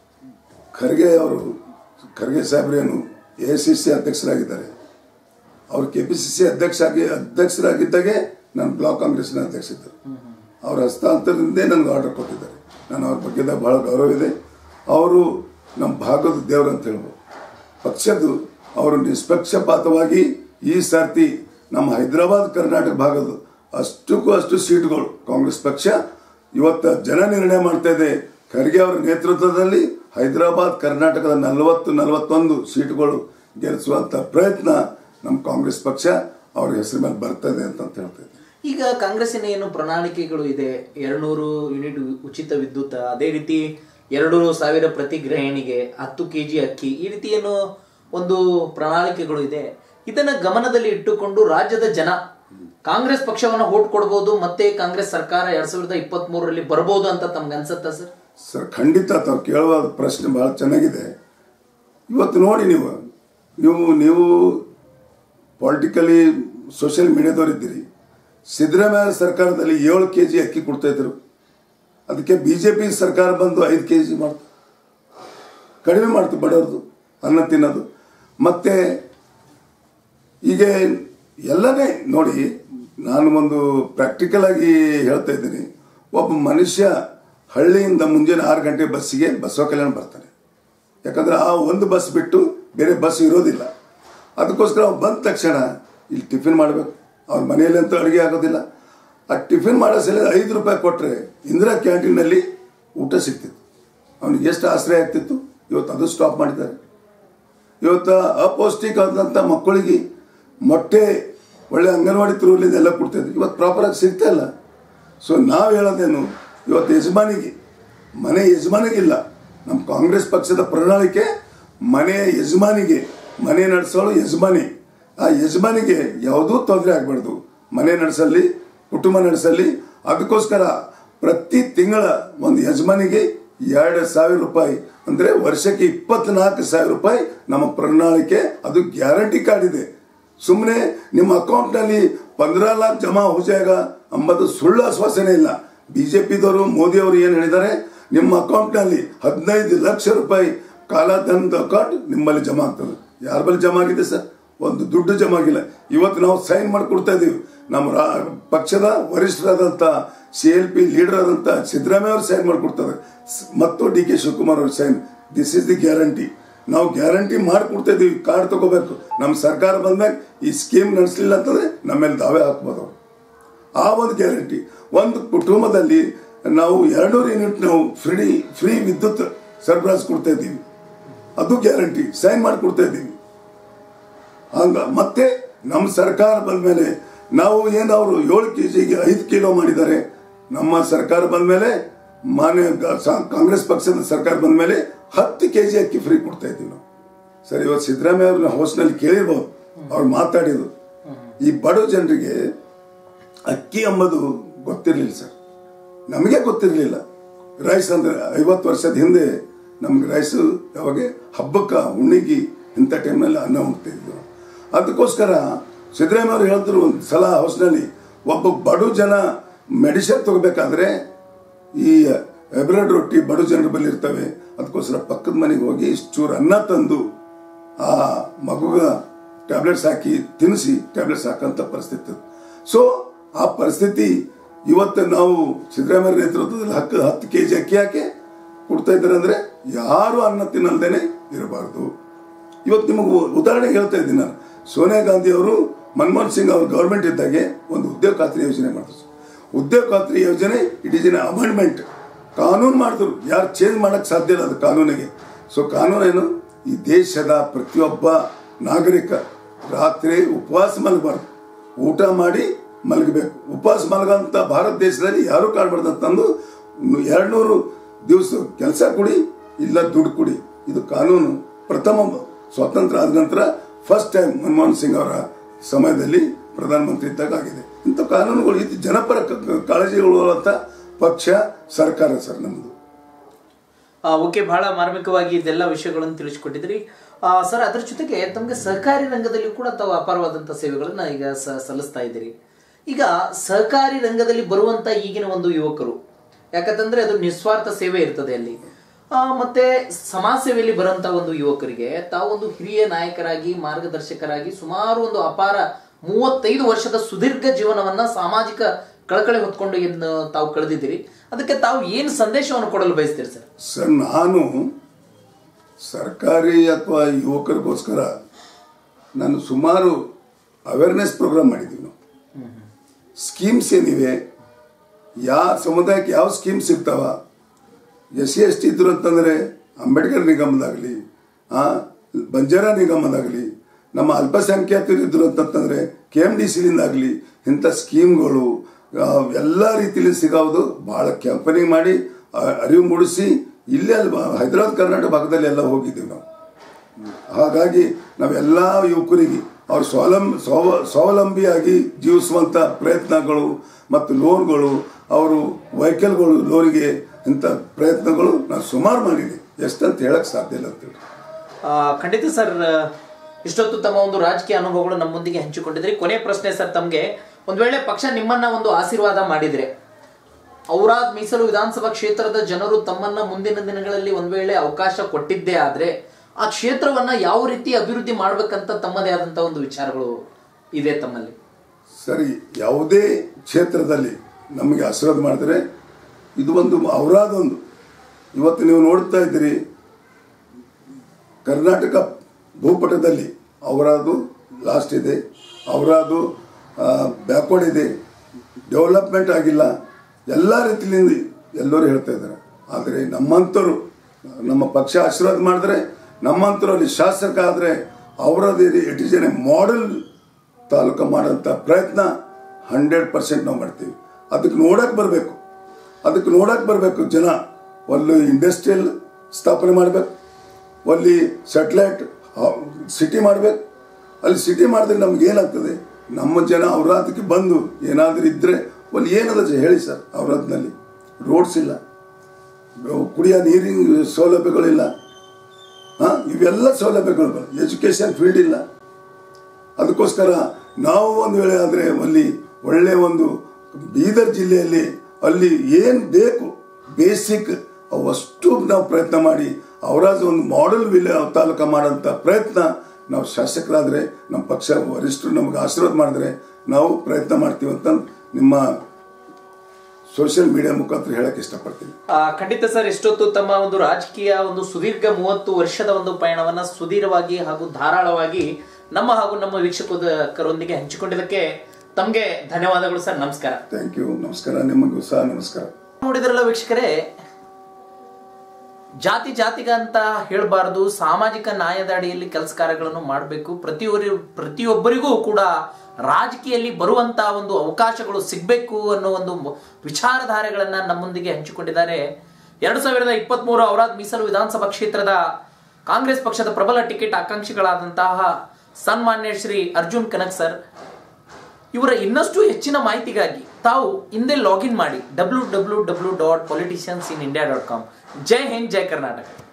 ಖರ್ಗೆ ಅವರು ಖರ್ಗೆ ಸಾಹೇಬ್ರೇನು ಎ ಸಿ ಸಿ ಅಧ್ಯಕ್ಷರಾಗಿದ್ದಾರೆ ಅವ್ರು ಕೆ ಪಿ ಸಿ ಸಿ ಅಧ್ಯಕ್ಷ ಆಗಿ ಅಧ್ಯಕ್ಷರಾಗಿದ್ದಾಗೆ ನಾನು ಬ್ಲಾಕ್ ಕಾಂಗ್ರೆಸ್ನ ಅಧ್ಯಕ್ಷ ಇದ್ದರು ಅವ್ರ ಹಸ್ತಾಂತರದಿಂದೇ ನನಗೆ ಆರ್ಡರ್ ಕೊಟ್ಟಿದ್ದಾರೆ ನಾನು ಅವ್ರ ಬಗ್ಗೆ ಬಹಳ ಗೌರವ ಇದೆ ಅವರು ನಮ್ಮ ಭಾಗದ ದೇವರು ಅಂತ ಹೇಳ್ಬೋದು ಪಕ್ಷದ್ದು ಅವರು ನಿಷ್ಪಕ್ಷಪಾತವಾಗಿ ಈ ಸರ್ತಿ ನಮ್ಮ ಹೈದರಾಬಾದ್ ಕರ್ನಾಟಕ ಭಾಗದ ಅಷ್ಟಕ್ಕೂ ಅಷ್ಟು ಸೀಟ್ಗಳು ಕಾಂಗ್ರೆಸ್ ಪಕ್ಷ ಇವತ್ತು ಜನ ನಿರ್ಣಯ ಮಾಡ್ತಾ ಇದೆ ಖರ್ಗೆ ಅವರ ನೇತೃತ್ವದಲ್ಲಿ ಹೈದರಾಬಾದ್ ಕರ್ನಾಟಕದ ನಲವತ್ತು ನಲವತ್ತೊಂದು ಸೀಟ್ಗಳು ಗೆಲ್ಲಿಸುವಂತ ಪ್ರಯತ್ನ ನಮ್ಮ ಕಾಂಗ್ರೆಸ್ ಪಕ್ಷ ಅವ್ರ ಹೆಸರು ಮೇಲೆ ಬರ್ತದೆ ಅಂತ ಅಂತ ಹೇಳ್ತಾ ಇದ್ದಾರೆ
ಈಗ ಕಾಂಗ್ರೆಸ್ಸಿನ ಏನು ಪ್ರಣಾಳಿಕೆಗಳು ಇದೆ ಎರಡ್ನೂರು ಯೂನಿಟ್ ಉಚಿತ ವಿದ್ಯುತ್ ಅದೇ ರೀತಿ ಎರಡು ಸಾವಿರ ಪ್ರತಿ ಗೃಹಿಣಿಗೆ ಹತ್ತು ಕೆಜಿ ಅಕ್ಕಿ ಈ ರೀತಿ ಏನು ಒಂದು ಪ್ರಣಾಳಿಕೆಗಳು ಇದೆ ಇದನ್ನ ಗಮನದಲ್ಲಿ ಇಟ್ಟುಕೊಂಡು ರಾಜ್ಯದ ಜನ ಕಾಂಗ್ರೆಸ್ ಪಕ್ಷವನ್ನ ಓಟ್ ಕೊಡ್ಬೋದು ಮತ್ತೆ ಕಾಂಗ್ರೆಸ್ ಸರ್ಕಾರ ಎರಡ್ ಸಾವಿರದ ಇಪ್ಪತ್ತ್ ಮೂರರಲ್ಲಿ ಬರ್ಬೋದು ಅಂತ ತಮ್ಗೆ ಅನ್ಸತ್ತಾ ಸರ್
ಸರ್ ಖಂಡಿತ ತಾವು ಕೇಳುವ ಪ್ರಶ್ನೆ ಬಹಳ ಚೆನ್ನಾಗಿದೆ ಇವತ್ತು ನೋಡಿ ನೀವು ನೀವು ನೀವು ಪೊಲಿಟಿಕಲಿ ಸೋಷಿಯಲ್ ಮೀಡಿಯಾದವ್ರು ಇದ್ದೀರಿ ಸಿದ್ದರಾಮಯ್ಯ ಸರ್ಕಾರದಲ್ಲಿ ಏಳು ಕೆ ಜಿ ಅಕ್ಕಿ ಕೊಡ್ತಾ ಇದ್ರು ಅದಕ್ಕೆ ಬಿ ಜೆ ಪಿ ಸರ್ಕಾರ ಬಂದು ಐದು ಕೆ ಜಿ ಮಾಡ್ತು ಕಡಿಮೆ ಮಾಡ್ತು ಬಡವ್ರದ್ದು ಅನ್ನ ತಿನ್ನೋದು ಮತ್ತೆ ಈಗ ಎಲ್ಲನೇ ನೋಡಿ ನಾನು ಒಂದು ಪ್ರಾಕ್ಟಿಕಲ್ ಆಗಿ ಹೇಳ್ತಾ ಇದ್ದೀನಿ ಒಬ್ಬ ಮನುಷ್ಯ ಹಳ್ಳಿಯಿಂದ ಮುಂಜಾನೆ ಆರು ಗಂಟೆ ಬಸ್ಸಿಗೆ ಬಸವ ಕಲ್ಯಾಣ ಬರ್ತಾನೆ ಯಾಕಂದ್ರೆ ಆ ಒಂದು ಬಸ್ ಬಿಟ್ಟು ಬೇರೆ ಬಸ್ ಇರೋದಿಲ್ಲ ಅದಕ್ಕೋಸ್ಕರ ಅವ್ನು ಬಂದ ತಕ್ಷಣ ಇಲ್ಲಿ ಟಿಫಿನ್ ಮಾಡಬೇಕು ಅವ್ರ ಮನೆಯಲ್ಲಿ ಅಂತೂ ಅಡುಗೆ ಆಗೋದಿಲ್ಲ ಆ ಟಿಫಿನ್ ಮಾಡೋ ಸಲ ಐದು ರೂಪಾಯಿ ಕೊಟ್ಟರೆ ಇಂದಿರಾ ಕ್ಯಾಂಟೀನಲ್ಲಿ ಊಟ ಸಿಗ್ತಿತ್ತು ಅವನಿಗೆ ಎಷ್ಟು ಆಶ್ರಯ ಆಗ್ತಿತ್ತು ಇವತ್ತು ಅದು ಸ್ಟಾಪ್ ಮಾಡಿದ್ದಾರೆ ಇವತ್ತು ಅಪೌಷ್ಟಿಕವಾದಂಥ ಮಕ್ಕಳಿಗೆ ಮೊಟ್ಟೆ ಒಳ್ಳೆ ಅಂಗನವಾಡಿ ಥ್ರೂಲಿಂದ ಎಲ್ಲ ಕೊಡ್ತಿದ್ವಿ ಇವತ್ತು ಪ್ರಾಪರಾಗಿ ಸಿಗ್ತಾ ಇಲ್ಲ ಸೊ ನಾವು ಹೇಳೋದೇನು ಇವತ್ತು ಯಜಮಾನಿಗೆ ಮನೆ ಯಜಮಾನಿಗಿಲ್ಲ ನಮ್ಮ ಕಾಂಗ್ರೆಸ್ ಪಕ್ಷದ ಪ್ರಣಾಳಿಕೆ ಮನೆ ಯಜಮಾನಿಗೆ ಮನೆ ನಡೆಸೋಳು ಯಜಮಾನಿ ಆ ಯಜಮಾನಿಗೆ ಯಾವುದೂ ತೊಂದರೆ ಆಗಬಾರ್ದು ಮನೆ ನಡೆಸಲ್ಲಿ ಕುಟುಂಬ ನಡೆಸಲ್ಲಿ ಅದಕ್ಕೋಸ್ಕರ ಪ್ರತಿ ತಿಂಗಳ ಒಂದು ಯಜಮಾನಿಗೆ ಎರಡು ಸಾವಿರ ರೂಪಾಯಿ ಅಂದ್ರೆ ವರ್ಷಕ್ಕೆ ಇಪ್ಪತ್ನಾಲ್ಕು ಸಾವಿರ ರೂಪಾಯಿ ನಮ್ಮ ಪ್ರಣಾಳಿಕೆ ಅದು ಗ್ಯಾರಂಟಿ ಕಾರ್ಡ್ ಇದೆ ಸುಮ್ಮನೆ ನಿಮ್ಮ ಅಕೌಂಟ್ನಲ್ಲಿ ಪಂದ್ರ ಲಾಖ್ ಜಮಾ ಹೋ ಜಾಯೇಗ ಅಂಬದು ಸುಳ್ಳು ಆಶ್ವಾಸನೆ ಇಲ್ಲ ಬಿಜೆಪಿದವರು ಮೋದಿ ಅವರು ಏನು ಹೇಳಿದ್ದಾರೆ ನಿಮ್ಮ ಅಕೌಂಟ್ನಲ್ಲಿ ಹದಿನೈದು ಲಕ್ಷ ರೂಪಾಯಿ ಕಾಲಾಧನದ ಅಕೌಂಟ್ ನಿಮ್ಮಲ್ಲಿ ಜಮಾ ಆಗ್ತದೆ ಯಾರ ಬಳಿ ಜಮಾ ಆಗಿದೆ ಸರ್ ಒಂದು ದುಡ್ಡು ಜಮಾ ಆಗಿಲ್ಲ ಇವತ್ತು ನಾವು ಸೈನ್ ಮಾಡಿಕೊಡ್ತಾ ಇದೀವಿ ನಮ್ಮ ರಾ- ಪಕ್ಷದ ವರಿಷ್ಠರಾದಂಥ ಸಿ ಎಲ್ ಪಿ ಲೀಡರ್ ಆದಂಥ ಸಿದ್ದರಾಮಯ್ಯ ಅವರು ಸೈನ್ ಮಾಡಿಕೊಡ್ತಾರೆ ಸ್- ಮತ್ತು ಡಿ ಕೆ ಶಿವಕುಮಾರ್ ಅವರು sign this is the guarantee ನಾವು ಗ್ಯಾರಂಟಿ ಮಾಡಿಕೊಡ್ತಾ ಇದೀವಿ ಕಾರ್ಡ್ ತಗೋಬೇಕು ನಮ್ಮ ಸರ್ಕಾರ ಬಂದ್ಮೇಲೆ ಈ ಸ್ಕೀಮ್ ನಡೆಸಲಿಲ್ಲ ಅಂತಂದ್ರೆ ನಮ್ಮ ಮೇಲೆ ದಾವೆ ಹಾಕ್ಬೋದು ಅವ್ರು ಆ ಒಂದು ಗ್ಯಾರಂಟಿ ಒಂದು ಕುಟುಂಬದಲ್ಲಿ ನಾವು ಎರಡ್ನೂರು ಯೂನಿಟ್ ನಾವು ಫ್ರೀ ಫ್ರೀ ವಿದ್ಯುತ್ ಸರಬರಾಜು ಕೊಡ್ತಾ ಇದ್ದೀವಿ ಅದು ಗ್ಯಾರಂಟಿ ಸೈನ್ ಮಾಡಿ ಕೊಡ್ತಾ ಇದ್ದೀವಿ ಹಂಗ ಮತ್ತೆ ನಮ್ಮ ಸರ್ಕಾರ ಬಂದ್ಮೇಲೆ ನಾವು ಏನು ಅವರು ಏಳು ಕೆ ಜಿಗೆ ಐದು ಕಿಲೋ ಮಾಡಿದ್ದಾರೆ ನಮ್ಮ ಸರ್ಕಾರ ಬಂದ್ಮೇಲೆ ಮಾನ್ಯ ಗ- ಸಾ- ಕಾಂಗ್ರೆಸ್ ಪಕ್ಷದ ಸರ್ಕಾರ ಬಂದ್ಮೇಲೆ ಹತ್ತು ಕೆ ಜಿ ಅಕ್ಕಿ ಫ್ರೀ ಕೊಡ್ತಾ ಇದ್ದೀವಿ ನಾವು ಸರ್ ಇವತ್ತು ಸಿದ್ದರಾಮಯ್ಯ ಅವ್ರನ್ನ ಹೌಸ್ನಲ್ಲಿ ಕೇಳಿರ್ಬೋದು ಅವ್ರು ಮಾತಾಡಿದ್ರು ಈ ಬಡ ಜನರಿಗೆ ಅಕ್ಕಿ ಎಂಬುದು ಗೊತ್ತಿರಲಿಲ್ಲ ಸರ್ ನಮಗೆ ಗೊತ್ತಿರಲಿಲ್ಲ ರೈಸ್ ಅಂದ್ರೆ ಐವತ್ತು ವರ್ಷದ ಹಿಂದೆ ನಮ್ಗೆ ರೈಸ್ ಯಾವಾಗ ಹಬ್ಬಕ್ಕ ಹುಣ್ಣಿಗೆ ಇಂಥ ಟೈಮ್ನಲ್ಲಿ ಅನ್ನ ಉಣ್ತಿದ್ವಿ ಅದಕ್ಕೋಸ್ಕರ ಸಿದ್ದರಾಮಯ್ಯ ಅವರು ಹೇಳಿದ್ರು ಒಂದು ಸಲ ಹೌಸ್ನಲ್ಲಿ ಒಬ್ಬ ಬಡ ಜನ ಮೆಡಿಸಿನ್ ತಗೋಬೇಕಾದ್ರೆ ಈ ಎಬ್ರೆಡ್ ರೊಟ್ಟಿ ಬಡ ಜನರ ಬಳಿ ಇರ್ತವೆ ಅದಕ್ಕೋಸ್ಕರ ಪಕ್ಕದ ಮನೆಗೆ ಹೋಗಿ ಇಷ್ಟು ಚೂರು ಅನ್ನ ತಂದು ಆ ಮಗುಗ ಟ್ಯಾಬ್ಲೆಟ್ಸ್ ಹಾಕಿ ತಿನ್ನಿಸಿ ಟ್ಯಾಬ್ಲೆಟ್ಸ್ ಹಾಕಂತ ಪರಿಸ್ಥಿತಿ ಸೊ ಆ ಪರಿಸ್ಥಿತಿ ಇವತ್ತು ನಾವು ಸಿದ್ದರಾಮಯ್ಯ ನೇತೃತ್ವದಲ್ಲಿ ಹತ್ತು ಹತ್ತು ಕೆ ಜಿ ಅಕ್ಕಿ ಹಾಕಿ ಕೊಡ್ತಾ ಇದ್ದಾರೆ ಅಂದ್ರೆ ಯಾರು ಅನ್ನ ತಿನ್ನಲ್ದೇನೆ ಇರಬಾರ್ದು ಇವತ್ತು ನಿಮಗೆ ಉದಾಹರಣೆಗೆ ಹೇಳ್ತಾ ಇದ್ದೀನಿ ನಾನು ಸೋನಿಯಾ ಗಾಂಧಿ ಅವರು ಮನಮೋಹನ್ ಸಿಂಗ್ ಅವ್ರ ಗವರ್ಮೆಂಟ್ ಇದ್ದಾಗೆ ಒಂದು ಉದ್ಯೋಗ ಖಾತ್ರಿ ಯೋಜನೆ ಮಾಡಿದ್ರು ಉದ್ಯೋಗ ಖಾತ್ರಿ ಯೋಜನೆ ಇಟ್ ಈಸ್ ಇನ್ ಅಮೆಂಡ್ಮೆಂಟ್ ಕಾನೂನು ಮಾಡಿದ್ರು ಯಾರು ಚೇಂಜ್ ಮಾಡಕ್ ಸಾಧ್ಯ ಇಲ್ಲ ಅದು ಕಾನೂನಿಗೆ ಸೊ ಕಾನೂನೇನು ಈ ದೇಶದ ಪ್ರತಿಯೊಬ್ಬ ನಾಗರಿಕ ರಾತ್ರಿ ಉಪವಾಸ ಮಲಗಬಾರ್ದು ಊಟ ಮಾಡಿ ಮಲಗಬೇಕು ಉಪವಾಸ ಮಲಗಂತ ಭಾರತ ದೇಶದಲ್ಲಿ ಯಾರು ಕಾಡ್ಬಾರ್ದು ಅಂತಂದು ಎರಡ್ನೂರು ದಿವಸ ಕೆಲಸ ಕೊಡಿ ಇಲ್ಲ ದುಡ್ಡು ಕೊಡಿ ಇದು ಕಾನೂನು ಪ್ರಥಮ ಸ್ವಾತಂತ್ರ್ಯ ಆದ ನಂತರ ಫಸ್ಟ್ ಟೈಮ್ ಮನಮೋಹನ್ ಸಿಂಗ್ ಅವರ ಸಮಯದಲ್ಲಿ ಪ್ರಧಾನಮಂತ್ರಿ ಇದ್ದಾಗ ಆಗಿದೆ ಇಂಥ ಕಾನೂನುಗಳು ಇದು ಜನಪರ ಕ- ಕಾಳಜಿಗಳು ಅಂತ ಪಕ್ಷ ಸರ್ಕಾರ ಸರ್ ನಮ್ಮದು
ಓಕೆ ಬಹಳ ಮಾರ್ಮಿಕವಾಗಿ ಇದೆಲ್ಲ ವಿಷಯಗಳನ್ನು ತಿಳಿಸಿಕೊಟ್ಟಿದ್ರಿ ಆ, ಸರ್ ಅದ್ರ ಜೊತೆಗೆ ತಮಗೆ ಸಹಕಾರಿ ರಂಗದಲ್ಲಿ ಕೂಡ ತಾವು ಅಪಾರವಾದಂಥ ಸೇವೆಗಳನ್ನ ಈಗ ಸ- ಸಲ್ಲಿಸ್ತಾ ಇದ್ದೀರಿ ಈಗ ಸಹಕಾರಿ ರಂಗದಲ್ಲಿ ಬರುವಂತ ಈಗಿನ ಒಂದು ಯುವಕರು ಯಾಕಂತಂದ್ರೆ ಅದು ನಿಸ್ವಾರ್ಥ ಸೇವೆ ಇರ್ತದೆ ಅಲ್ಲಿ ಆ, ಮತ್ತೆ ಸಮಾಜ ಸೇವೆಯಲ್ಲಿ ಬರುವಂತ ಒಂದು ಯುವಕರಿಗೆ ತಾವು ಒಂದು ಹಿರಿಯ ನಾಯಕರಾಗಿ ಮಾರ್ಗದರ್ಶಕರಾಗಿ ಸುಮಾರು ಒಂದು ಅಪಾರ ಮೂವತ್ತೈದು ವರ್ಷದ ಸುದೀರ್ಘ ಜೀವನವನ್ನ ಸಾಮಾಜಿಕ ಕಳಕಳಿ ಹೊತ್ಕೊಂಡು ಏನು ತಾವು ಕಳೆದಿದ್ದೀರಿ ಅದಕ್ಕೆ ತಾವು ಏನು ಸಂದೇಶವನ್ನು ಕೊಡಲು ಬಯಸ್ತೀರಿ ಸರ್
ಸರ್ ನಾನು ಸರ್ಕಾರಿ ಅಥವಾ ಯುವಕರಿಗೋಸ್ಕರ ನಾನು ಸುಮಾರು ಅವೇರ್ನೆಸ್ ಪ್ರೋಗ್ರಾಮ್ ಮಾಡಿದ್ದೀವಿ ನಾವು ಸ್ಕೀಮ್ಸ್ ಏನಿವೆ ಯಾವ ಸಮುದಾಯಕ್ಕೆ ಯಾವ ಸ್ಕೀಮ್ಸ್ ಇರ್ತಾವ ಎಸ್ ಸಿ ಎಸ್ ಟಿ ಇದ್ರು ಅಂತಂದರೆ ಅಂಬೇಡ್ಕರ್ ನಿಗಮದಾಗಲಿ ಬಂಜಾರ ನಿಗಮದಾಗಲಿ ನಮ್ಮ ಅಲ್ಪಸಂಖ್ಯಾತರು ಇದ್ರು ಅಂತಂತಂದರೆ ಕೆ ಎಮ್ ಡಿ ಸಿಲಿಂದಾಗಲಿ ಇಂಥ ಸ್ಕೀಮ್ಗಳು ಎಲ್ಲ ರೀತಿಯಲ್ಲಿ ಸಿಗೋದು ಭಾಳ ಕ್ಯಾಂಪನಿಂಗ್ ಮಾಡಿ ಆ, ಅರಿವು ಮೂಡಿಸಿ ಇಲ್ಲೇ ಅಲ್ಲಿ ಬ- ಹೈದರಾಬಾದ್ ಕರ್ನಾಟಕ ಭಾಗದಲ್ಲಿ ಎಲ್ಲ ಹೋಗಿದ್ದೀವಿ ನಾವು ಹಾಗಾಗಿ ನಾವೆಲ್ಲ ಯುವಕರಿಗೆ ಅವ್ರ ಸ್ವಾವಲಂ ಸ್ವಾವ ಸ್ವಾವಲಂಬಿಯಾಗಿ ಜೀವಿಸುವಂಥ ಪ್ರಯತ್ನಗಳು ಮತ್ತು ಲೋನ್ಗಳು ಅವರು ವೆಹಿಕಲ್ಗಳು ಲೋನಿಗೆ ಇಂಥ ಪ್ರಯತ್ನಗಳು ನಾನು ಸುಮಾರು ಮಾಡಿದೆ ಎಷ್ಟಂತ ಹೇಳಕ್ ಸಾಧ್ಯ ಇಲ್ಲ ಅಂತೇಳಿ
ಆ, ಖಂಡಿತ ಸರ್ ಇಷ್ಟೊತ್ತು ತಮ್ಮ ಒಂದು ರಾಜಕೀಯ ಅನುಭವಗಳು ನಮ್ಮೊಂದಿಗೆ ಹಂಚಿಕೊಂಡಿದ್ರಿ ಕೊನೆ ಪ್ರಶ್ನೆ ಸರ್ ತಮಗೆ ಒಂದ್ ವೇಳೆ ಪಕ್ಷ ನಿಮ್ಮನ್ನ ಒಂದು ಆಶೀರ್ವಾದ ಮಾಡಿದ್ರೆ ಔರಾದ್ ಮೀಸಲು ವಿಧಾನಸಭಾ ಕ್ಷೇತ್ರದ ಜನರು ತಮ್ಮನ್ನ ಮುಂದಿನ ದಿನಗಳಲ್ಲಿ ಒಂದ್ ವೇಳೆ ಅವಕಾಶ ಕೊಟ್ಟಿದ್ದೇ ಆದ್ರೆ ಆ ಕ್ಷೇತ್ರವನ್ನ ಯಾವ ರೀತಿ ಅಭಿವೃದ್ಧಿ ಮಾಡ್ಬೇಕಂತ ತಮ್ಮದೇ ಆದಂತ ಒಂದು ವಿಚಾರಗಳು ಇದೆ ತಮ್ಮಲ್ಲಿ
ಸರಿ ಯಾವುದೇ ಕ್ಷೇತ್ರದಲ್ಲಿ ನಮಗೆ ಆಶೀರ್ವಾದ ಮಾಡಿದ್ರೆ ಇದು ಒಂದು ಅವರಾದೊಂದು ಇವತ್ತು ನೀವು ನೋಡ್ತಾ ಇದ್ದೀರಿ ಕರ್ನಾಟಕ ಭೂಪಟದಲ್ಲಿ ಅವರದು ಲಾಸ್ಟ್ ಇದೆ ಅವರದು ಬ್ಯಾಕ್ವರ್ಡ್ ಇದೆ ಡೆವಲಪ್ಮೆಂಟ್ ಆಗಿಲ್ಲ ಎಲ್ಲ ರೀತಿಯಿಂದ ಎಲ್ಲರೂ ಹೇಳ್ತಾ ಇದ್ದಾರೆ ಆದರೆ ನಮ್ಮಂಥವ್ರು ನಮ್ಮ ಪಕ್ಷ ಆಶೀರ್ವಾದ ಮಾಡಿದ್ರೆ ನಮ್ಮಂಥವ್ರು ಅಲ್ಲಿ ಶಾಸಕ ಆದರೆ ಅವರದೇ it is an a model ತಾಲೂಕು ಮಾಡೋಂಥ ಪ್ರಯತ್ನ ಹಂಡ್ರೆಡ್ ಪರ್ಸೆಂಟ್ ನಾವು ಮಾಡ್ತೀವಿ ಅದಕ್ಕೆ ನೋಡಕ್ಕೆ ಬರಬೇಕು ಅದಕ್ಕೆ ನೋಡಕ್ಕೆ ಬರಬೇಕು ಜನ ಒಂದು ಇಂಡಸ್ಟ್ರಿಯಲ್ ಸ್ಥಾಪನೆ ಮಾಡಬೇಕು ಅಲ್ಲಿ ಸೆಟ್ಲೈಟ್ ಸಿಟಿ ಮಾಡಬೇಕು ಅಲ್ಲಿ ಸಿಟಿ ಮಾಡಿದ್ರೆ ನಮ್ಗೆ ಏನಾಗ್ತದೆ ನಮ್ಮ ಜನ ಔರಾದಕ್ಕೆ ಬಂದು ಏನಾದರೂ ಇದ್ದರೆ ಅಲ್ಲಿ ಏನದ ಹೇಳಿ ಸರ್ ಔರಾದ್ನಲ್ಲಿ ರೋಡ್ಸ್ ಇಲ್ಲ ಕುಡಿಯೋ ನೀರಿನ ಸೌಲಭ್ಯಗಳಿಲ್ಲ ಹಾಂ ಇವೆಲ್ಲ ಸೌಲಭ್ಯಗಳು ಎಜುಕೇಷನ್ ಫೀಲ್ಡ್ ಇಲ್ಲ ಅದಕ್ಕೋಸ್ಕರ ನಾವು ಒಂದು ವೇಳೆ ಆದರೆ ಅಲ್ಲಿ ಒಳ್ಳೆಯ ಒಂದು ಬೀದರ್ ಜಿಲ್ಲೆಯಲ್ಲಿ ಅಲ್ಲಿ ಏನು ಬೇಕು ಬೇಸಿಕ್ ಅವಷ್ಟು ನಾವು ಪ್ರಯತ್ನ ಮಾಡಿ ಅವರಾಜ್ ಒಂದು ಮಾಡೆಲ್ ವಿಲೆ ತಾಲೂಕ ಮಾಡೋಂಥ ಪ್ರಯತ್ನ ನಾವು ಶಾಸಕರಾದರೆ ನಮ್ಮ ಪಕ್ಷ ವರಿಷ್ಠರು ನಮಗೆ ಆಶೀರ್ವಾದ ಮಾಡಿದ್ರೆ ನಾವು ಪ್ರಯತ್ನ ಮಾಡ್ತೀವಿ ಅಂತ ನಿಮ್ಮ ಸೋಷಿಯಲ್ ಮೀಡಿಯಾ ಮುಖಾಂತರ ಹೇಳಕ್ಕೆ ಇಷ್ಟಪಡ್ತೀನಿ
ಆ, ಖಂಡಿತ ಸರ್ ಇಷ್ಟೊತ್ತು ತಮ್ಮ ಒಂದು ರಾಜಕೀಯ ಒಂದು ಸುದೀರ್ಘ ಮೂವತ್ತು ವರ್ಷದ ಒಂದು ಪಯಣವನ್ನ ಸುದೀರ್ಘವಾಗಿ ಹಾಗೂ ಧಾರಾಳವಾಗಿ ನಮ್ಮ ಹಾಗೂ ನಮ್ಮ ವೀಕ್ಷಕರೊಂದಿಗೆ ಹಂಚಿಕೊಂಡಿದ್ದಕ್ಕೆ ತಮಗೆ ಧನ್ಯವಾದಗಳು ಸರ್ ನಮಸ್ಕಾರ
ಥ್ಯಾಂಕ್ ಯು ನಮಸ್ಕಾರ ನಿಮಗೂ ಸಹ ನಮಸ್ಕಾರ
ನೋಡಿದ್ರಲ್ಲ ವೀಕ್ಷಕರೇ ಜಾತಿ ಜಾತಿಗಂತ ಹೇಳಬಾರದು ಸಾಮಾಜಿಕ ನ್ಯಾಯದ ಅಡಿಯಲ್ಲಿ ಕೆಲಸ ಕಾರ್ಯಗಳನ್ನು ಮಾಡಬೇಕು ಪ್ರತಿಯೊಬ್ಬರಿ ಪ್ರತಿಯೊಬ್ಬರಿಗೂ ಕೂಡ ರಾಜಕೀಯದಲ್ಲಿ ಬರುವಂತ ಒಂದು ಅವಕಾಶಗಳು ಸಿಗಬೇಕು ಅನ್ನೋ ಒಂದು ಮ- ವಿಚಾರಧಾರೆಗಳನ್ನ ನಮ್ಮೊಂದಿಗೆ ಹಂಚಿಕೊಂಡಿದ್ದಾರೆ ಎರಡು ಸಾವಿರದ ಇಪ್ಪತ್ತ್ ಮೂರು ಔರಾದ್ ಮೀಸಲು ವಿಧಾನಸಭಾ ಕ್ಷೇತ್ರದ ಕಾಂಗ್ರೆಸ್ ಪಕ್ಷದ ಪ್ರಬಲ ಟಿಕೆಟ್ ಆಕಾಂಕ್ಷಿಗಳಾದಂತಹ ಸನ್ಮಾನ್ಯ ಶ್ರೀ ಅರ್ಜುನ್ ಕನಕ್ ಸರ್ ಇವರ ಇನ್ನಷ್ಟು ಹೆಚ್ಚಿನ ಮಾಹಿತಿಗಾಗಿ ತಾವು ಹಿಂದೆ ಲಾಗಿನ್ ಮಾಡಿ W W W dot politicians in India dot com ಜೈ ಹಿಂದ್ ಜೈ ಕರ್ನಾಟಕ